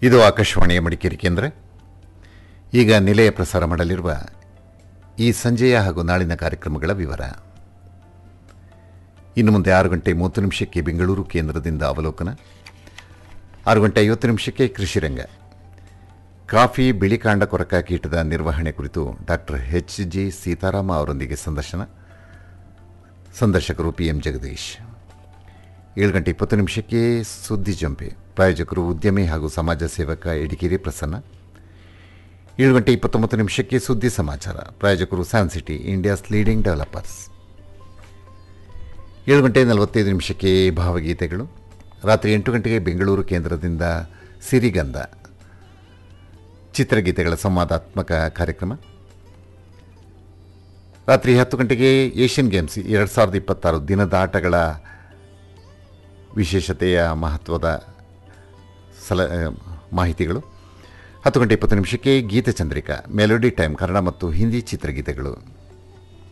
ಇದು ಆಕಾಶವಾಣಿಯ ಮಡಿಕೇರಿ ಕೇಂದ್ರ ಈಗ ನಿಲಯ ಪ್ರಸಾರ ಮಾಡಲಿರುವ ಈ ಸಂಜೆಯ ಹಾಗೂ ನಾಳಿನ ಕಾರ್ಯಕ್ರಮಗಳ ವಿವರ ಇನ್ನು ಮುಂದೆ ಆರು ಗಂಟೆ ಮೂವತ್ತು ನಿಮಿಷಕ್ಕೆ ಬೆಂಗಳೂರು ಕೇಂದ್ರದಿಂದ ಅವಲೋಕನ ಆರು ಗಂಟೆ ಐವತ್ತು ನಿಮಿಷಕ್ಕೆ ಕೃಷಿರಂಗ ಕಾಫಿ ಬಿಳಿಕಾಂಡ ಕೊರಕ ಕೀಟದ ನಿರ್ವಹಣೆ ಕುರಿತು ಡಾಕ್ಟರ್ ಎಚ್ ಜಿ ಸೀತಾರಾಮ ಅವರೊಂದಿಗೆ ಸಂದರ್ಶನ ಸಂದರ್ಶಕರು ಪಿ ಎಂ ಜಗದೀಶ್ ಏಳು ಗಂಟೆ ಇಪ್ಪತ್ತು ನಿಮಿಷಕ್ಕೆ ಸುದ್ದಿ ಜಂಪೆ ಪ್ರಾಯೋಜಕರು ಉದ್ಯಮಿ ಹಾಗೂ ಸಮಾಜ ಸೇವಕ ಎಡಿಕೇರಿ ಪ್ರಸನ್ನ ಏಳು ಗಂಟೆ ಇಪ್ಪತ್ತೊಂಬತ್ತು ನಿಮಿಷಕ್ಕೆ ಸುದ್ದಿ ಸಮಾಚಾರ ಪ್ರಾಯೋಜಕರು San City India's leading developers ಏಳು ಗಂಟೆ ನಲವತ್ತೈದು ನಿಮಿಷಕ್ಕೆ ಭಾವಗೀತೆಗಳು ರಾತ್ರಿ ಎಂಟು ಗಂಟೆಗೆ ಬೆಂಗಳೂರು ಕೇಂದ್ರದಿಂದ ಸಿರಿಗಂಧ ಚಿತ್ರಗೀತೆಗಳ ಸಂವಾದಾತ್ಮಕ ಕಾರ್ಯಕ್ರಮ ರಾತ್ರಿ ಹತ್ತು ಗಂಟೆಗೆ ಏಷ್ಯನ್ ಗೇಮ್ಸ್ ಎರಡು ಸಾವಿರದ ಇಪ್ಪತ್ತಾರು ದಿನದ ಆಟಗಳ ವಿಶೇಷತೆಯ ಮಹತ್ವದ ಸಲ ಮಾಹಿತಿಗಳು ಹತ್ತು ಗಂಟೆ ಇಪ್ಪತ್ತು ನಿಮಿಷಕ್ಕೆ ಗೀತಚಂದ್ರಿಕಾ ಮೆಲೋಡಿ ಟೈಮ್ ಕನ್ನಡ ಮತ್ತು ಹಿಂದಿ ಚಿತ್ರಗೀತೆಗಳು